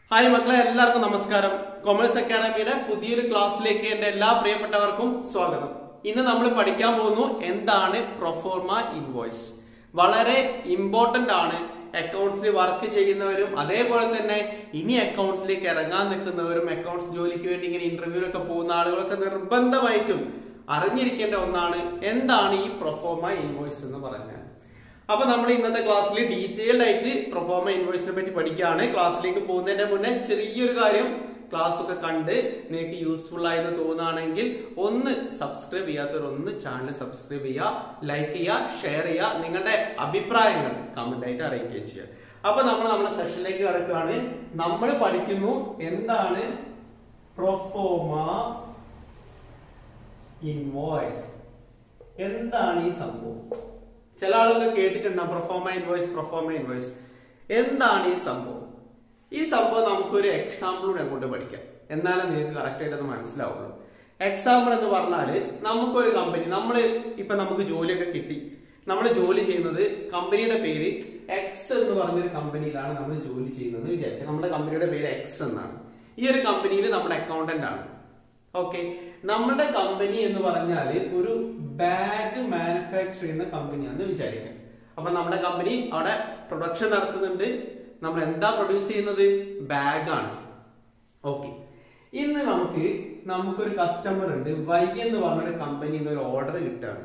hi മക്കളെ എല്ലാവർക്കും നമസ്കാരം കൊമേഴ്സ് അക്കാഡമിയുടെ പുതിയൊരു ക്ലാസ്സിലേക്ക് എന്റെ എല്ലാ പ്രിയപ്പെട്ടവർക്കും സ്വാഗതം ഇന്ന് നമ്മൾ പഠിക്കാൻ പോകുന്നു എന്താണ് പ്രൊഫോർമ ഇൻവോയ്സ് വളരെ ഇമ്പോർട്ടന്റ് ആണ് അക്കൗണ്ട്സിൽ വർക്ക് ചെയ്യുന്നവരും അതേപോലെ തന്നെ ഇനി അക്കൗണ്ട്സിലേക്ക് ഇറങ്ങാൻ നിൽക്കുന്നവരും അക്കൗണ്ട്സ് ജോലിക്ക് വേണ്ടി ഇങ്ങനെ ഇന്റർവ്യൂലൊക്കെ പോകുന്ന ആളുകളൊക്കെ നിർബന്ധമായിട്ടും അറിഞ്ഞിരിക്കേണ്ട ഒന്നാണ് എന്താണ് ഈ പ്രൊഫോർമ ഇൻവോയ്സ് എന്ന് പറഞ്ഞാൽ അപ്പൊ നമ്മൾ ഇന്നത്തെ ക്ലാസ്സിൽ ഡീറ്റെയിൽഡ് ആയിട്ട് പ്രൊഫോമ ഇൻവോയ്സിനെ പറ്റി പഠിക്കുകയാണ് ക്ലാസ്സിലേക്ക് പോകുന്നതിന്റെ മുന്നേ ചെറിയൊരു കാര്യം ക്ലാസ് ഒക്കെ കണ്ട് നിങ്ങൾക്ക് യൂസ്ഫുൾ ആയെന്ന് തോന്നുകയാണെങ്കിൽ ഒന്ന് സബ്സ്ക്രൈബ് ചെയ്യാത്തവർ ഒന്ന് ചാനൽ സബ്സ്ക്രൈബ് ചെയ്യുക ലൈക്ക് ചെയ്യുക ഷെയർ ചെയ്യുക നിങ്ങളുടെ അഭിപ്രായങ്ങൾ കമന്റ് ആയിട്ട് അറിയിക്കുകയും ചെയ്യുക അപ്പൊ നമ്മൾ നമ്മുടെ സെഷനിലേക്ക് കിടക്കുകയാണ് നമ്മൾ പഠിക്കുന്നു എന്താണ് പ്രൊഫോമ ഇൻവോയ്സ് എന്താണ് ഈ സംഭവം ചില ആളുകൾ കേട്ടിട്ടുണ്ടാവും പ്രൊഫോമ ഇൻവോയ്സ് പ്രൊഫോമ ഇൻവോയ്സ് എന്താണ് ഈ സംഭവം ഈ സംഭവം നമുക്കൊരു എക്സാമ്പിളൂടെ അങ്ങോട്ട് പഠിക്കാം എന്നാലേ നിങ്ങൾക്ക് കറക്റ്റ് ആയിട്ട് അത് മനസ്സിലാവുള്ളൂ എക്സാമ്പിൾ എന്ന് പറഞ്ഞാല് നമുക്കൊരു കമ്പനി നമ്മൾ ഇപ്പൊ നമുക്ക് ജോലിയൊക്കെ കിട്ടി നമ്മൾ ജോലി ചെയ്യുന്നത് കമ്പനിയുടെ പേര് എക്സ് എന്ന് പറഞ്ഞൊരു കമ്പനിയിലാണ് നമ്മൾ ജോലി ചെയ്യുന്നത് വിചാരിക്കുക നമ്മുടെ കമ്പനിയുടെ പേര് എക്സ് എന്നാണ് ഈ ഒരു കമ്പനിയിൽ നമ്മുടെ അക്കൗണ്ടന്റ് ആണ് ഓക്കെ നമ്മുടെ കമ്പനി എന്ന് പറഞ്ഞാൽ ഒരു ബാഗ് മാനുഫാക്ചർ ചെയ്യുന്ന കമ്പനിയാണെന്ന് വിചാരിക്കാം അപ്പൊ നമ്മുടെ കമ്പനി അവിടെ പ്രൊഡക്ഷൻ നടത്തുന്നുണ്ട് നമ്മൾ എന്താ പ്രൊഡ്യൂസ് ചെയ്യുന്നത് ബാഗാണ് ഓക്കെ ഇന്ന് നമുക്ക് നമുക്കൊരു കസ്റ്റമർ ഉണ്ട് വൈ എന്ന് പറഞ്ഞൊരു കമ്പനിയിൽ നിന്ന് ഒരു ഓർഡർ കിട്ടാണ്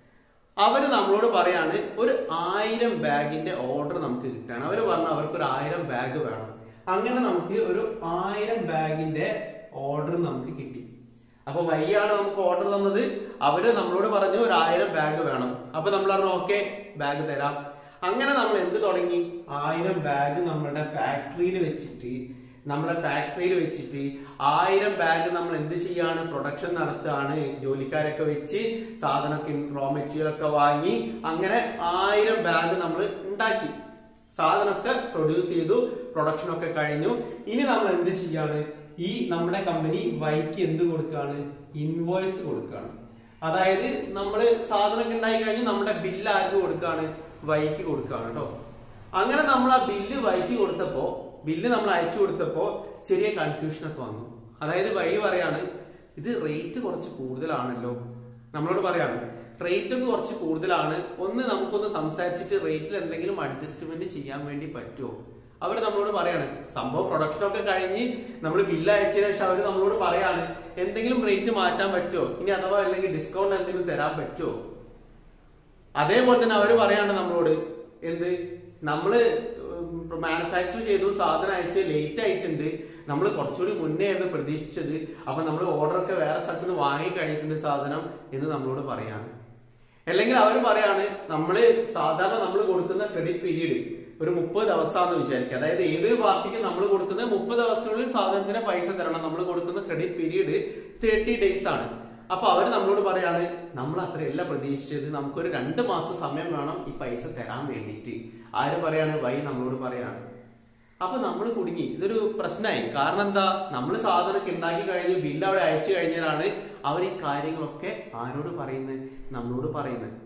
അവര് നമ്മളോട് പറയാണ് ഒരു ആയിരം ബാഗിന്റെ ഓർഡർ നമുക്ക് കിട്ടാണ് അവര് പറഞ്ഞ അവർക്ക് ഒരു ആയിരം ബാഗ് വേണം അങ്ങനെ നമുക്ക് ഒരു ആയിരം ബാഗിന്റെ ഓർഡർ നമുക്ക് കിട്ടി അപ്പൊ വൈയാണ് നമുക്ക് ഓർഡർ തന്നത് അവര് നമ്മളോട് പറഞ്ഞു ഒരു ആയിരം ബാഗ് വേണം അപ്പൊ നമ്മൾ പറഞ്ഞു ഓക്കെ ബാഗ് തരാം അങ്ങനെ നമ്മൾ എന്ത് തുടങ്ങി ആയിരം ബാഗ് നമ്മുടെ ഫാക്ടറിയിൽ വെച്ചിട്ട് നമ്മുടെ ഫാക്ടറിയിൽ വെച്ചിട്ട് ആയിരം ബാഗ് നമ്മൾ എന്ത് ചെയ്യാണ് പ്രൊഡക്ഷൻ നടത്തുകയാണ് ജോലിക്കാരൊക്കെ വെച്ച് സാധനമൊക്കെ റോ മെറ്റീരിയൽ ഒക്കെ വാങ്ങി അങ്ങനെ ആയിരം ബാഗ് നമ്മൾ ഉണ്ടാക്കി സാധനമൊക്കെ പ്രൊഡ്യൂസ് ചെയ്തു പ്രൊഡക്ഷൻ ഒക്കെ കഴിഞ്ഞു ഇനി നമ്മൾ എന്ത് ചെയ്യാണ് ഈ നമ്മുടെ കമ്പനി വൈക്ക് എന്ത് കൊടുക്കുകയാണ് ഇൻവോയ്സ് കൊടുക്കുകയാണ് അതായത് നമ്മൾ സാധനമൊക്കെ ഉണ്ടായി കഴിഞ്ഞ് നമ്മുടെ ബില്ല് ആർക്ക് കൊടുക്കുകയാണ് വൈക്ക് കൊടുക്കുകയാണ് കേട്ടോ അങ്ങനെ നമ്മൾ ആ ബില്ല് വൈക്ക് കൊടുത്തപ്പോ ബില്ല് നമ്മൾ അയച്ചു കൊടുത്തപ്പോ ചെറിയ കൺഫ്യൂഷൻ ഒക്കെ വന്നു അതായത് വൈ പറയാണ് ഇത് റേറ്റ് കുറച്ച് കൂടുതലാണല്ലോ നമ്മളോട് പറയാണ് റേറ്റ് ഒക്കെ കുറച്ച് കൂടുതലാണ് ഒന്ന് നമുക്കൊന്ന് സംസാരിച്ചിട്ട് റേറ്റിൽ എന്തെങ്കിലും അഡ്ജസ്റ്റ്മെന്റ് ചെയ്യാൻ വേണ്ടി പറ്റുമോ അവർ നമ്മളോട് പറയാണ് സംഭവം പ്രൊഡക്ഷൻ ഒക്കെ കഴിഞ്ഞ് നമ്മൾ ബില്ല് അയച്ചതിനു ശേഷം അവർ നമ്മളോട് പറയാണ് എന്തെങ്കിലും റേറ്റ് മാറ്റാൻ പറ്റുമോ ഇനി അഥവാ അല്ലെങ്കിൽ ഡിസ്കൗണ്ട് എന്തെങ്കിലും തരാൻ പറ്റുമോ അതേപോലെ തന്നെ അവർ പറയാണ് നമ്മളോട് എന്ത് നമ്മള് മാനുഫാക്ചർ ചെയ്തു സാധനം അയച്ച് ലേറ്റ് ആയിട്ടുണ്ട് നമ്മൾ കുറച്ചുകൂടി മുന്നേ ആയിരുന്നു പ്രതീക്ഷിച്ചത് അപ്പൊ നമ്മൾ ഓർഡർ ഒക്കെ വേറെ സ്ഥലത്ത് നിന്ന് വാങ്ങി കഴിഞ്ഞിട്ടുണ്ട് സാധനം എന്ന് നമ്മളോട് പറയാണ് അല്ലെങ്കിൽ അവർ പറയാണ് നമ്മള് സാധാരണ നമ്മൾ കൊടുക്കുന്ന ക്രെഡിറ്റ് പീരീഡ് ഒരു മുപ്പത് ദിവസമാണെന്ന് വിചാരിക്കുക അതായത് ഏതൊരു പാർട്ടിക്ക് നമ്മൾ കൊടുക്കുന്ന മുപ്പത് ദിവസത്തിനുള്ളിൽ സാധനത്തിന് പൈസ തരണം നമ്മൾ കൊടുക്കുന്ന ക്രെഡിറ്റ് പീരീഡ് തേർട്ടി ഡേയ്സ് ആണ് അപ്പൊ അവർ നമ്മളോട് പറയാണ് നമ്മൾ അത്രയല്ല പ്രതീക്ഷിച്ചത് നമുക്കൊരു രണ്ട് മാസം സമയം വേണം ഈ പൈസ തരാൻ വേണ്ടിയിട്ട് ആര് പറയാണ് വൈ നമ്മളോട് പറയാണ് അപ്പൊ നമ്മൾ കുടുങ്ങി ഇതൊരു പ്രശ്നമായി കാരണം എന്താ നമ്മൾ സാധനമൊക്കെ ഉണ്ടാക്കി കഴിഞ്ഞ് ബില്ല് അവിടെ അയച്ചു കഴിഞ്ഞാലാണ് അവർ ഈ കാര്യങ്ങളൊക്കെ ആരോട് പറയുന്നത് നമ്മളോട് പറയുന്നത്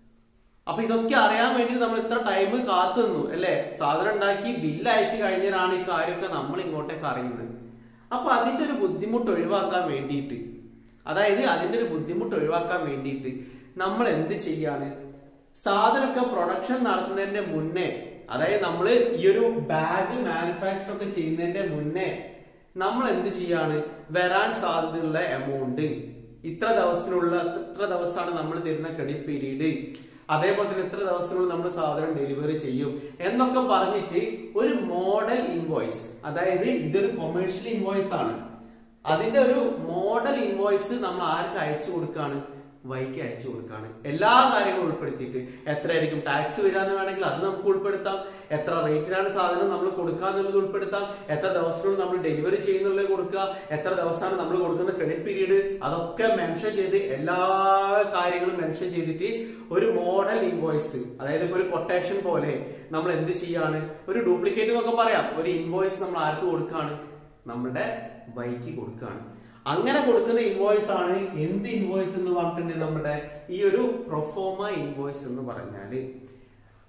അപ്പൊ ഇതൊക്കെ അറിയാൻ വേണ്ടി നമ്മൾ ഇത്ര ടൈം കാത്തു നിന്നു അല്ലെ സാധനം ഉണ്ടാക്കി ബില്ല് അയച്ചു കഴിഞ്ഞാലാണ് ഈ കാര്യമൊക്കെ നമ്മൾ ഇങ്ങോട്ടേക്ക് അറിയുന്നത് അപ്പൊ അതിന്റെ ഒരു ബുദ്ധിമുട്ട് ഒഴിവാക്കാൻ വേണ്ടിയിട്ട് അതായത് അതിന്റെ ഒരു ബുദ്ധിമുട്ട് ഒഴിവാക്കാൻ വേണ്ടിയിട്ട് നമ്മൾ എന്ത് ചെയ്യാണ് സാധനമൊക്കെ പ്രൊഡക്ഷൻ നടത്തുന്നതിന്റെ മുന്നേ അതായത് നമ്മൾ ഈ ഒരു ബാഗ് മാനുഫാക്ചർ ഒക്കെ ചെയ്യുന്നതിന്റെ മുന്നേ നമ്മൾ എന്ത് ചെയ്യാണ് വരാൻ സാധ്യതയുള്ള എമൗണ്ട് ഇത്ര ദിവസത്തിനുള്ള ഇത്ര ദിവസമാണ് നമ്മൾ തരുന്ന ക്രെഡിറ്റ് പീരീഡ് അതേപോലെ തന്നെ ഇത്ര ദിവസത്തിനുള്ളിൽ നമ്മൾ സാധനം ഡെലിവറി ചെയ്യും എന്നൊക്കെ പറഞ്ഞിട്ട് ഒരു മോഡൽ ഇൻവോയ്സ് അതായത് ഇതൊരു കൊമേഴ്ഷ്യൽ ഇൻവോയ്സ് ആണ് അതിന്റെ ഒരു മോഡൽ ഇൻവോയ്സ് നമ്മൾ ആർക്ക് അയച്ചു കൊടുക്കാണ് വൈക്ക് അയച്ചു കൊടുക്കാണ് എല്ലാ കാര്യങ്ങളും ഉൾപ്പെടുത്തിയിട്ട് എത്രയായിരിക്കും ടാക്സ് വരാന്ന് വേണമെങ്കിൽ അത് നമുക്ക് ഉൾപ്പെടുത്താം എത്ര റേറ്റിലാണ് സാധനം നമ്മൾ കൊടുക്കുക എന്നുള്ളത് ഉൾപ്പെടുത്താം എത്ര ദിവസത്തിനുള്ളിൽ നമ്മൾ ഡെലിവറി ചെയ്യുന്നുള്ളത് കൊടുക്കുക എത്ര ദിവസമാണ് നമ്മൾ കൊടുക്കുന്ന ക്രെഡിറ്റ് പീരീഡ് അതൊക്കെ മെൻഷൻ ചെയ്ത് എല്ലാ കാര്യങ്ങളും മെൻഷൻ ചെയ്തിട്ട് ഒരു മോഡൽ ഇൻവോയ്സ് അതായത് ഇപ്പൊ ഒരു കൊട്ടേഷൻ പോലെ നമ്മൾ എന്ത് ചെയ്യാണ് ഒരു ഡ്യൂപ്ലിക്കേറ്റ് എന്നൊക്കെ പറയാം ഒരു ഇൻവോയ്സ് നമ്മൾ ആർക്ക് കൊടുക്കാണ് നമ്മുടെ വൈക്ക് കൊടുക്കുകയാണ് അങ്ങനെ കൊടുക്കുന്ന ഇൻവോയ്സ് ആണ് എന്ത് ഇൻവോയ്സ് എന്ന് പറഞ്ഞിട്ടുണ്ട് നമ്മുടെ ഈ ഒരു പ്രൊഫോമ ഇൻവോയ്സ് എന്ന് പറഞ്ഞാല്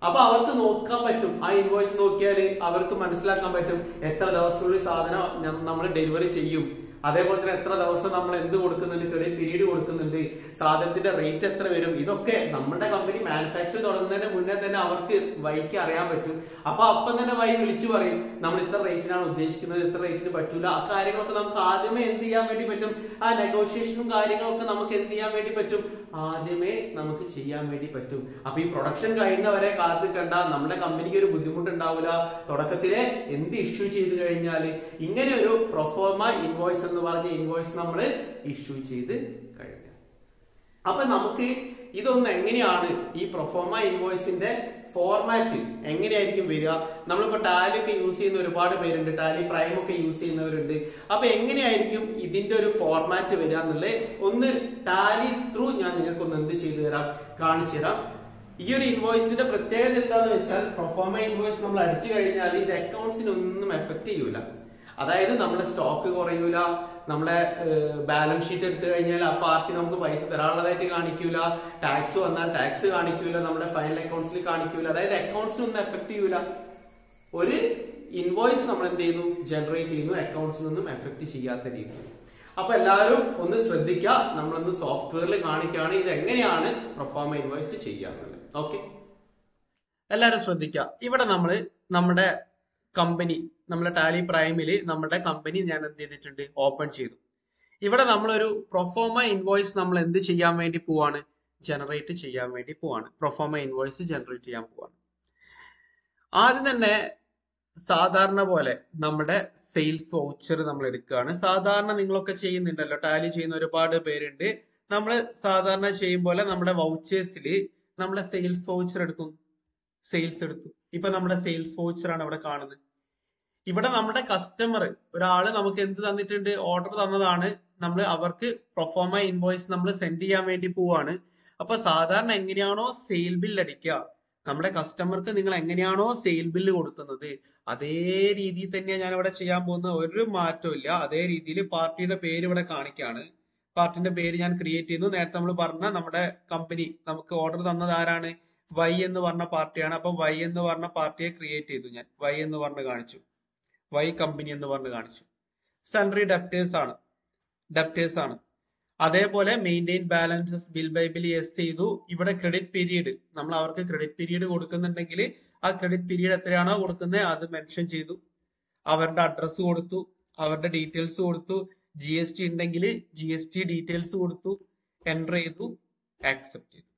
അപ്പൊ അവർക്ക് നോക്കാൻ പറ്റും ആ ഇൻവോയ്സ് നോക്കിയാൽ അവർക്ക് മനസ്സിലാക്കാൻ പറ്റും എത്ര ദിവസത്തിനുള്ളിൽ സാധനം നമ്മൾ ഡെലിവറി ചെയ്യും അതേപോലെ തന്നെ എത്ര ദിവസം നമ്മൾ എന്ത് കൊടുക്കുന്നുണ്ട് ക്രെഡിറ്റ് പീരീഡ് കൊടുക്കുന്നുണ്ട് സാധനത്തിന്റെ റേറ്റ് എത്ര വരും ഇതൊക്കെ നമ്മുടെ കമ്പനി മാനുഫാക്ചർ തുടങ്ങുന്നതിന് മുന്നേ തന്നെ അവർക്ക് വൈക്ക് അറിയാൻ പറ്റും അപ്പൊ അപ്പം തന്നെ വൈ വിളിച്ചു പറയും നമ്മൾ ഇത്ര റേറ്റിനാണ് ഉദ്ദേശിക്കുന്നത് ഇത്ര റേറ്റിന് പറ്റൂല ആ കാര്യങ്ങളൊക്കെ നമുക്ക് ആദ്യമേ എന്ത് ചെയ്യാൻ വേണ്ടി പറ്റും ആ നെഗോഷിയേഷനും കാര്യങ്ങളൊക്കെ നമുക്ക് എന്ത് ചെയ്യാൻ വേണ്ടി പറ്റും ആദ്യമേ നമുക്ക് ചെയ്യാൻ വേണ്ടി പറ്റും അപ്പൊ ഈ പ്രൊഡക്ഷൻ കഴിയുന്നവരെ കാത്തു കണ്ട നമ്മുടെ കമ്പനിക്ക് ഒരു ബുദ്ധിമുട്ടുണ്ടാവില്ല തുടക്കത്തിലെ എന്ത് ഇഷ്യൂ ചെയ്ത് കഴിഞ്ഞാൽ ഇങ്ങനെ ഒരു പ്രൊഫോമ ഇൻവോയ്സ് എന്ന് പറഞ്ഞ ഇൻവോയ്സ് നമ്മൾ ഇഷ്യൂ ചെയ്ത് കഴിഞ്ഞു അപ്പൊ നമുക്ക് ഇതൊന്ന് എങ്ങനെയാണ് ഈ പ്രൊഫോമ ഇൻവോയ്സിന്റെ ഫോർമാറ്റ് എങ്ങനെയായിരിക്കും വരിക നമ്മളിപ്പോ ടാലി ഒക്കെ യൂസ് ചെയ്യുന്ന ഒരുപാട് പേരുണ്ട് ടാലി പ്രൈം ഒക്കെ യൂസ് ചെയ്യുന്നവരുണ്ട് അപ്പൊ എങ്ങനെയായിരിക്കും ഇതിന്റെ ഒരു ഫോർമാറ്റ് വരിക എന്നുള്ളത് ഒന്ന് ടാലി ത്രൂ ഞാൻ നിങ്ങൾക്കൊന്ന് എന്ത് ചെയ്തു തരാം കാണിച്ചു തരാം ഈ ഒരു ഇൻവോയ്സിന്റെ പ്രത്യേകത എന്താന്ന് വെച്ചാൽ പ്രൊഫോമ ഇൻവോയ്സ് നമ്മൾ അടിച്ചു കഴിഞ്ഞാൽ ഇത് അക്കൗണ്ട്സിനൊന്നും എഫക്ട് ചെയ്യൂല അതായത് നമ്മുടെ സ്റ്റോക്ക് കുറയൂല നമ്മളെ ബാലൻസ് ഷീറ്റ് എടുത്തു കഴിഞ്ഞാൽ ആ പാർട്ടി നമുക്ക് പൈസ തരാനുള്ളതായിട്ട് കാണിക്കൂല ടാക്സ് വന്നാൽ ടാക്സ് കാണിക്കൂല നമ്മുടെ ഫൈനൽ അക്കൗണ്ട്സിൽ കാണിക്കൂല അതായത് അക്കൗണ്ട്സിനൊന്നും എഫക്ട് ചെയ്യൂല ഒരു ഇൻവോയ്സ് നമ്മൾ എന്ത് ചെയ്യുന്നു ജനറേറ്റ് ചെയ്യുന്നു അക്കൗണ്ട്സിനൊന്നും എഫക്ട് ചെയ്യാത്ത രീതിയിൽ അപ്പൊ എല്ലാവരും ഒന്ന് ശ്രദ്ധിക്കുക നമ്മളൊന്ന് സോഫ്റ്റ്വെയറിൽ കാണിക്കുകയാണ് ഇത് എങ്ങനെയാണ് പ്രൊഫോമ ഇൻവോയ്സ് ചെയ്യാന്നുള്ളത് ഓക്കെ എല്ലാവരും ശ്രദ്ധിക്കുക ഇവിടെ നമ്മൾ നമ്മുടെ കമ്പനി നമ്മുടെ ടാലി പ്രൈമില് നമ്മുടെ കമ്പനി ഞാൻ എന്ത് ചെയ്തിട്ടുണ്ട് ഓപ്പൺ ചെയ്തു ഇവിടെ നമ്മളൊരു പ്രൊഫോമ ഇൻവോയ്സ് നമ്മൾ എന്ത് ചെയ്യാൻ വേണ്ടി പോവാണ് ജനറേറ്റ് ചെയ്യാൻ വേണ്ടി പോവാണ് പ്രൊഫോമ ഇൻവോയ്സ് ജനറേറ്റ് ചെയ്യാൻ പോവാണ് ആദ്യം തന്നെ സാധാരണ പോലെ നമ്മുടെ സെയിൽസ് വൗച്ചർ നമ്മൾ എടുക്കുകയാണ് സാധാരണ നിങ്ങളൊക്കെ ചെയ്യുന്നുണ്ടല്ലോ ടാലി ചെയ്യുന്ന ഒരുപാട് പേരുണ്ട് നമ്മൾ സാധാരണ ചെയ്യും പോലെ നമ്മുടെ വൗച്ചേഴ്സിൽ നമ്മുടെ സെയിൽസ് വൗച്ചർ എടുക്കും സെയിൽസ് എടുത്തു ഇപ്പൊ നമ്മുടെ സെയിൽസ് വൗച്ചർ ആണ് ഇവിടെ കാണുന്നത് ഇവിടെ നമ്മുടെ കസ്റ്റമർ ഒരാള് നമുക്ക് എന്ത് തന്നിട്ടുണ്ട് ഓർഡർ തന്നതാണ് നമ്മൾ അവർക്ക് പ്രൊഫോമ ഇൻവോയ്സ് നമ്മൾ സെൻഡ് ചെയ്യാൻ വേണ്ടി പോവാണ് അപ്പൊ സാധാരണ എങ്ങനെയാണോ സെയിൽ ബിൽ അടിക്കുക നമ്മുടെ കസ്റ്റമർക്ക് നിങ്ങൾ എങ്ങനെയാണോ സെയിൽ ബില്ല് കൊടുക്കുന്നത് അതേ രീതിയിൽ തന്നെയാണ് ഞാൻ ഇവിടെ ചെയ്യാൻ പോകുന്നത് ഒരു മാറ്റവും ഇല്ല അതേ രീതിയിൽ പാർട്ടിയുടെ പേര് ഇവിടെ കാണിക്കാണ് പാർട്ടിന്റെ പേര് ഞാൻ ക്രിയേറ്റ് ചെയ്യുന്നു നേരത്തെ നമ്മൾ പറഞ്ഞ നമ്മുടെ കമ്പനി നമുക്ക് ഓർഡർ തന്നത് ആരാണ് വൈ എന്ന് പറഞ്ഞ പാർട്ടിയാണ് അപ്പൊ വൈ എന്ന് പറഞ്ഞ പാർട്ടിയെ ക്രിയേറ്റ് ചെയ്തു ഞാൻ വൈ എന്ന് പറഞ്ഞ് കാണിച്ചു വൈ കമ്പനി എന്ന് പറഞ്ഞ് കാണിച്ചു സൺട്രി ഡെപ്റ്റേഴ്സ് ആണ് ഡെപ്റ്റേഴ്സ് ആണ് അതേപോലെ maintain balances bill by bill എസ് ചെയ്തു ഇവിടെ ക്രെഡിറ്റ് പീരീഡ് നമ്മൾ അവർക്ക് ക്രെഡിറ്റ് പീരീഡ് കൊടുക്കുന്നുണ്ടെങ്കിൽ ആ ക്രെഡിറ്റ് പീരീഡ് എത്രയാണോ കൊടുക്കുന്നത് അത് മെൻഷൻ ചെയ്തു അവരുടെ അഡ്രസ്സ് കൊടുത്തു അവരുടെ ഡീറ്റെയിൽസ് കൊടുത്തു ജി എസ് ടി ഉണ്ടെങ്കിൽ ജി എസ് ടി ഡീറ്റെയിൽസ് കൊടുത്തു എൻ്റർ ചെയ്തു ആക്സെപ്റ്റ് ചെയ്തു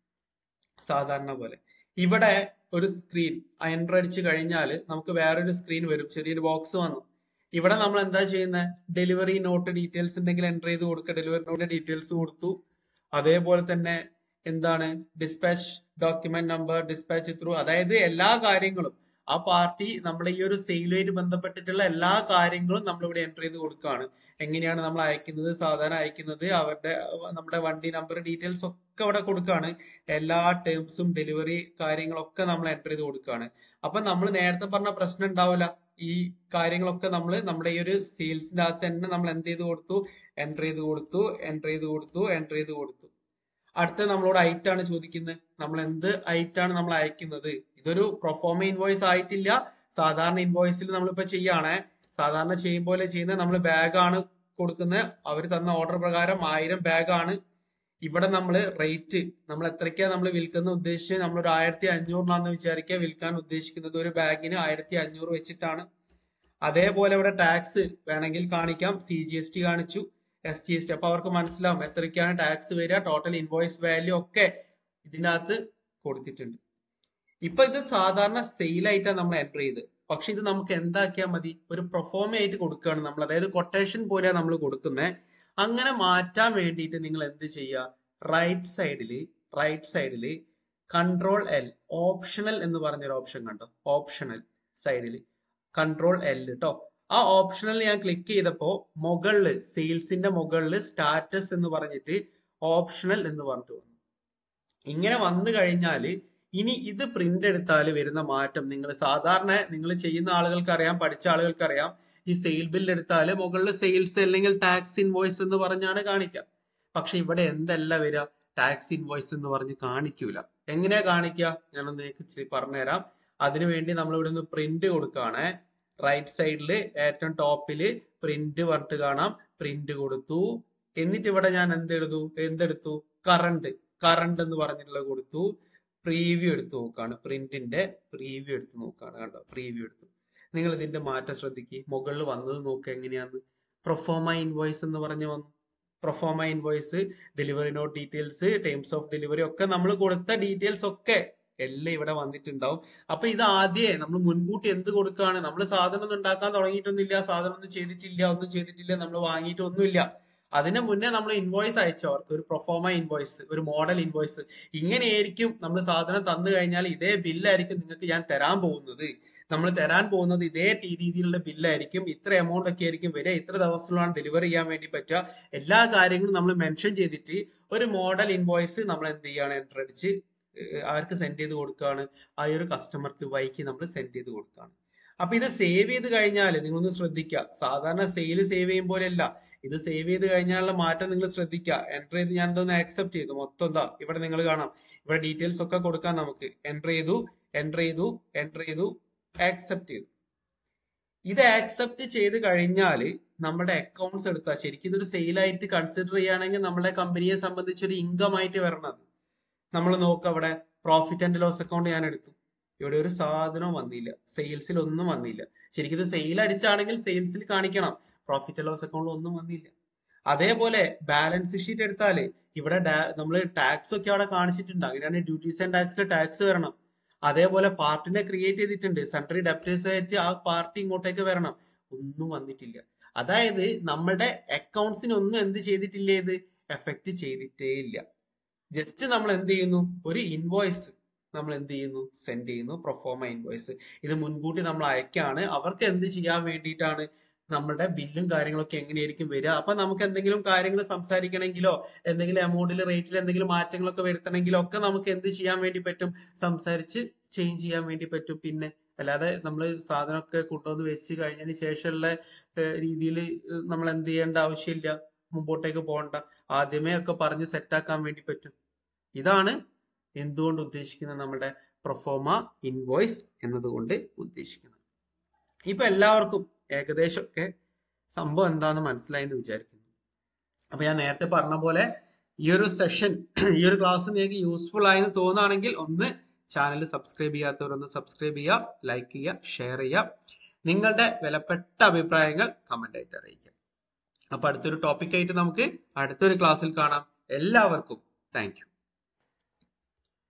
സാധാരണ പോലെ ഇവിടെ ഒരു സ്ക്രീൻ എൻ്റർ അടിച്ചു കഴിഞ്ഞാൽ നമുക്ക് വേറൊരു സ്ക്രീൻ വരും ചെറിയൊരു ബോക്സ് വന്നു ഇവിടെ നമ്മൾ എന്താ ചെയ്യുന്നത് ഡെലിവറി നോട്ട് ഡീറ്റെയിൽസ് ഉണ്ടെങ്കിൽ എൻ്റർ ചെയ്ത് കൊടുക്കുക ഡെലിവറി നോട്ട് ഡീറ്റെയിൽസ് കൊടുത്തു അതേപോലെ തന്നെ എന്താണ് dispatch document number dispatch through അതായത് എല്ലാ കാര്യങ്ങളും ആ പാർട്ടി നമ്മളെ ഈ ഒരു സെയിലുമായിട്ട് ബന്ധപ്പെട്ടിട്ടുള്ള എല്ലാ കാര്യങ്ങളും നമ്മൾ ഇവിടെ എൻ്റർ ചെയ്ത് കൊടുക്കുകയാണ് എങ്ങനെയാണ് നമ്മൾ അയക്കുന്നത് സാധാരണ അയക്കുന്നത് അവരുടെ നമ്മുടെ വണ്ടി നമ്പർ ഡീറ്റെയിൽസ് ഒക്കെ അവിടെ കൊടുക്കുകയാണ് എല്ലാ ടേംസും ഡെലിവറി കാര്യങ്ങളൊക്കെ നമ്മൾ എൻ്റർ ചെയ്ത് കൊടുക്കുകയാണ് അപ്പൊ നമ്മൾ നേരത്തെ പറഞ്ഞ പ്രശ്നം ഉണ്ടാവില്ല ഈ കാര്യങ്ങളൊക്കെ നമ്മൾ നമ്മുടെ ഈ ഒരു സെയിൽസിന്റെ അകത്ത് തന്നെ നമ്മൾ എന്ത് ചെയ്ത് കൊടുത്തു എൻ്റർ ചെയ്ത് കൊടുത്തു എൻ്റർ ചെയ്ത് കൊടുത്തു എൻ്റർ ചെയ്ത് കൊടുത്തു അടുത്ത നമ്മളോട് ഐറ്റ് ആണ് ചോദിക്കുന്നത് നമ്മൾ എന്ത് ഐറ്റ് ആണ് നമ്മൾ അയക്കുന്നത് ഇതൊരു പ്രൊഫോമ ഇൻവോയ്സ് ആയിട്ടില്ല സാധാരണ ഇൻവോയ്സിൽ നമ്മളിപ്പോ ചെയ്യാണ് സാധാരണ ചെയ്യും പോലെ ചെയ്യുന്നത് നമ്മൾ ബാഗ് ആണ് കൊടുക്കുന്നത് അവർ തന്ന ഓർഡർ പ്രകാരം ആയിരം ബാഗ് ആണ് ഇവിടെ നമ്മൾ റേറ്റ് നമ്മൾ എത്രയ്ക്കാ നമ്മൾ വിൽക്കുന്ന ഉദ്ദേശിച്ച് നമ്മൾ ഒരു ആയിരത്തി അഞ്ഞൂറിനാന്ന് വിചാരിക്കുക വിൽക്കാൻ ഉദ്ദേശിക്കുന്നത് ഒരു ബാഗിന് ആയിരത്തി അഞ്ഞൂറ് വെച്ചിട്ടാണ് അതേപോലെ ഇവിടെ ടാക്സ് വേണമെങ്കിൽ കാണിക്കാം സി ജി എസ് ടി കാണിച്ചു എസ് ജി എസ് ടി അപ്പൊ അവർക്ക് മനസ്സിലാവും എത്രയ്ക്കാണ് ടാക്സ് വരിക ടോട്ടൽ ഇൻവോയ്സ് വാല്യൂ ഒക്കെ ഇതിനകത്ത് കൊടുത്തിട്ടുണ്ട് ഇപ്പൊ ഇത് സാധാരണ സെയിൽ ആയിട്ടാണ് നമ്മൾ എൻ്റർ ചെയ്ത് പക്ഷെ ഇത് നമുക്ക് എന്താക്കിയാൽ മതി ഒരു പ്രൊഫോമ ആയിട്ട് കൊടുക്കുകയാണ് നമ്മൾ അതായത് കൊട്ടേഷൻ പോലെയാണ് നമ്മൾ കൊടുക്കുന്നത് അങ്ങനെ മാറ്റാൻ വേണ്ടിയിട്ട് നിങ്ങൾ എന്ത് ചെയ്യുക റൈറ്റ് സൈഡിൽ റൈറ്റ് സൈഡിൽ കൺട്രോൾ എൽ ഓപ്ഷണൽ എന്ന് പറഞ്ഞൊരു ഓപ്ഷൻ കണ്ടോ ഓപ്ഷണൽ സൈഡിൽ കൺട്രോൾ എൽ കേട്ടോ ആ ഓപ്ഷണൽ ഞാൻ ക്ലിക്ക് ചെയ്തപ്പോ മുകളില് സെയിൽസിന്റെ മുകളില് സ്റ്റാറ്റസ് എന്ന് പറഞ്ഞിട്ട് ഓപ്ഷണൽ എന്ന് പറഞ്ഞിട്ട് വന്നു ഇങ്ങനെ വന്നു കഴിഞ്ഞാല് ഇനി ഇത് പ്രിന്റ് എടുത്താൽ വരുന്ന മാറ്റം നിങ്ങൾ സാധാരണ നിങ്ങൾ ചെയ്യുന്ന ആളുകൾക്ക് അറിയാം പഠിച്ച ആളുകൾക്ക് അറിയാം ഈ സെയിൽ ബിൽ എടുത്താൽ മുകളിൽ സെയിൽസ് അല്ലെങ്കിൽ ടാക്സ് ഇൻവോയ്സ് എന്ന് പറഞ്ഞാണ് കാണിക്കുക പക്ഷെ ഇവിടെ എന്തല്ല വരിക ടാക്സ് ഇൻവോയ്സ് എന്ന് പറഞ്ഞ് കാണിക്കൂല എങ്ങനെയാ കാണിക്കുക ഞാനൊന്ന് നിങ്ങൾക്ക് പറഞ്ഞുതരാം അതിനുവേണ്ടി നമ്മൾ ഇവിടെ നിന്ന് പ്രിന്റ് കൊടുക്കുകയാണ് റൈറ്റ് സൈഡിൽ ഏറ്റവും ടോപ്പില് പ്രിന്റ് പറഞ്ഞിട്ട് കാണാം പ്രിന്റ് കൊടുത്തു എന്നിട്ട് ഇവിടെ ഞാൻ എന്തെടുത്തു എന്തെടുത്തു കറണ്ട് കറണ്ട് എന്ന് പറഞ്ഞിട്ടുള്ളത് കൊടുത്തു പ്രീവ്യൂ എടുത്ത് നോക്കാണ് പ്രിന്റിന്റെ പ്രീവ്യൂ എടുത്ത് നോക്കാണ് കണ്ടോ പ്രീവ്യൂ എടുത്തു നിങ്ങൾ ഇതിന്റെ മാറ്റം ശ്രദ്ധിക്കുക മുകളിൽ വന്നത് നോക്കുക എങ്ങനെയാന്ന് പ്രൊഫോമ ഇൻവോയ്സ് എന്ന് പറഞ്ഞ് വന്നു proforma invoice delivery note details times of delivery ഒക്കെ നമ്മൾ കൊടുത്ത ഡീറ്റെയിൽസ് ഒക്കെ എല്ലാം ഇവിടെ വന്നിട്ടുണ്ടാവും അപ്പൊ ഇത് ആദ്യമേ നമ്മൾ മുൻകൂട്ടി എന്ത് കൊടുക്കുകയാണ് നമ്മൾ സാധനം ഒന്നും ഉണ്ടാക്കാൻ തുടങ്ങിയിട്ടൊന്നുമില്ല സാധനം ഒന്നും ചെയ്തിട്ടില്ല ഒന്നും ചെയ്തിട്ടില്ല നമ്മൾ വാങ്ങിയിട്ടൊന്നുമില്ല അതിന് മുന്നേ നമ്മൾ ഇൻവോയ്സ് അയച്ചവർക്ക് ഒരു പ്രൊഫോമ ഇൻവോയ്സ് ഒരു മോഡൽ ഇൻവോയ്സ് ഇങ്ങനെയായിരിക്കും നമ്മൾ സാധനം തന്നു കഴിഞ്ഞാൽ ഇതേ ബില്ലായിരിക്കും നിങ്ങൾക്ക് ഞാൻ തരാൻ പോകുന്നത് നമ്മൾ തരാൻ പോകുന്നത് ഇതേ ടി- രീതിയിലുള്ള ബില്ലായിരിക്കും ഇത്ര എമൗണ്ട് ഒക്കെ ആയിരിക്കും വരിക ഇത്ര ദിവസത്തിലാണ് ഡെലിവറി ചെയ്യാൻ വേണ്ടി പറ്റുക എല്ലാ കാര്യങ്ങളും നമ്മൾ മെൻഷൻ ചെയ്തിട്ട് ഒരു മോഡൽ ഇൻവോയ്സ് നമ്മൾ എന്ത് ചെയ്യാണ് എൻ്റർ അടിച്ച് ഏഹ് അവർക്ക് സെൻഡ് ചെയ്ത് കൊടുക്കുകയാണ് ആ ഒരു കസ്റ്റമർക്ക് വൈക്ക് നമ്മൾ സെൻഡ് ചെയ്ത് കൊടുക്കുകയാണ് അപ്പൊ ഇത് സേവ് ചെയ്ത് കഴിഞ്ഞാൽ നിങ്ങളൊന്ന് ശ്രദ്ധിക്കുക സാധാരണ സെയിൽ സേവ് ചെയ്യും പോലെയല്ല ഇത് സേവ് ചെയ്ത് കഴിഞ്ഞാലുള്ള മാറ്റം നിങ്ങൾ ശ്രദ്ധിക്കുക എൻ്റർ ചെയ്ത് ഞാൻ ഇതൊന്ന് ആക്സെപ്റ്റ് ചെയ്തു മൊത്തം എന്താ ഇവിടെ നിങ്ങൾ കാണാം ഇവിടെ ഡീറ്റെയിൽസ് ഒക്കെ കൊടുക്കാം നമുക്ക് എൻ്റർ ചെയ്തു എൻ്റർ ചെയ്തു എൻ്റർ ചെയ്തു ആക്സെപ്റ്റ് ചെയ്തു ഇത് ആക്സെപ്റ്റ് ചെയ്ത് കഴിഞ്ഞാൽ നമ്മുടെ അക്കൗണ്ട്സ് എടുത്താൽ ശരിക്കും ഇതൊരു സെയിലായിട്ട് കൺസിഡർ ചെയ്യുകയാണെങ്കിൽ നമ്മുടെ കമ്പനിയെ സംബന്ധിച്ച് ഒരു ഇൻകം ആയിട്ട് വരണം നമ്മൾ നോക്കുക അവിടെ പ്രോഫിറ്റ് ആൻഡ് ലോസ് അക്കൗണ്ട് ഞാൻ എടുത്തു ഇവിടെ ഒരു സാധനവും വന്നില്ല സെയിൽസിൽ ഒന്നും വന്നില്ല ശരിക്കും ഇത് സെയിൽ അടിച്ചാണെങ്കിൽ സെയിൽസിൽ കാണിക്കണം പ്രോഫിറ്റ് ആൻഡ് ലോസ് അക്കൗണ്ടിൽ ഒന്നും വന്നില്ല അതേപോലെ ബാലൻസ് ഷീറ്റ് എടുത്താൽ ഇവിടെ നമ്മൾ ടാക്സ് ഒക്കെ അവിടെ കാണിച്ചിട്ടുണ്ട് അങ്ങനെയാണ് ഡ്യൂട്ടീസ് ആൻഡ് ടാക്സ് ടാക്സ് വരണം അതേപോലെ പാർട്ടിനെ ക്രിയേറ്റ് ചെയ്തിട്ടുണ്ട് സെൻട്രൽ ഡെപ്റ്റേഴ്സ് ആയിട്ട് ആ പാർട്ടി ഇങ്ങോട്ടേക്ക് വരണം ഒന്നും വന്നിട്ടില്ല അതായത് നമ്മുടെ അക്കൗണ്ട്സിന് ഒന്നും എന്ത് ചെയ്തിട്ടില്ല ഇത് എഫക്ട് ചെയ്തിട്ടേ ഇല്ല ജസ്റ്റ് നമ്മൾ എന്ത് ചെയ്യുന്നു ഒരു ഇൻവോയ്സ് നമ്മൾ എന്ത് ചെയ്യുന്നു സെൻഡ് ചെയ്യുന്നു പ്രൊഫോമ ഇൻവോയ്സ് ഇത് മുൻകൂട്ടി നമ്മൾ അയക്കാണ് അവർക്ക് എന്ത് ചെയ്യാൻ വേണ്ടിയിട്ടാണ് നമ്മുടെ ബില്ലും കാര്യങ്ങളൊക്കെ എങ്ങനെയായിരിക്കും വരിക അപ്പൊ നമുക്ക് എന്തെങ്കിലും കാര്യങ്ങൾ സംസാരിക്കണമെങ്കിലോ എന്തെങ്കിലും എമൗണ്ടിൽ റേറ്റിൽ എന്തെങ്കിലും മാറ്റങ്ങളൊക്കെ വരുത്തണമെങ്കിലോ ഒക്കെ നമുക്ക് എന്ത് ചെയ്യാൻ വേണ്ടി പറ്റും സംസാരിച്ച് ചേഞ്ച് ചെയ്യാൻ വേണ്ടി പറ്റും പിന്നെ അല്ലാതെ നമ്മൾ സാധനമൊക്കെ കൊണ്ടുവന്ന് വെച്ച് കഴിഞ്ഞതിന് ശേഷമുള്ള രീതിയിൽ നമ്മൾ എന്ത് ചെയ്യേണ്ട ആവശ്യമില്ല മുമ്പോട്ടേക്ക് പോകണ്ട ആദ്യമേ ഒക്കെ പറഞ്ഞ് സെറ്റാക്കാൻ വേണ്ടി പറ്റും ഇതാണ് എന്തുകൊണ്ട് ഉദ്ദേശിക്കുന്നത് നമ്മുടെ പ്രൊഫോമ ഇൻവോയ്സ് എന്നതുകൊണ്ട് ഉദ്ദേശിക്കുന്നത് ഇപ്പൊ എല്ലാവർക്കും ഏകദേശം ഒക്കെ സംഭവം എന്താണെന്ന് മനസ്സിലായി എന്ന് വിചാരിക്കുന്നു അപ്പൊ ഞാൻ നേരത്തെ പറഞ്ഞ പോലെ ഈ ഒരു സെഷൻ ഈ ഒരു ക്ലാസ് നിങ്ങൾക്ക് യൂസ്ഫുൾ ആയെന്ന് തോന്നുകയാണെങ്കിൽ ഒന്ന് ചാനൽ സബ്സ്ക്രൈബ് ചെയ്യാത്തവരൊന്ന് സബ്സ്ക്രൈബ് ചെയ്യുക ലൈക്ക് ചെയ്യുക ഷെയർ ചെയ്യുക നിങ്ങളുടെ വിലപ്പെട്ട അഭിപ്രായങ്ങൾ കമന്റ് ആയിട്ട് അറിയിക്കുക അപ്പൊ അടുത്തൊരു ടോപ്പിക് ആയിട്ട് നമുക്ക് അടുത്തൊരു ക്ലാസ്സിൽ കാണാം എല്ലാവർക്കും താങ്ക്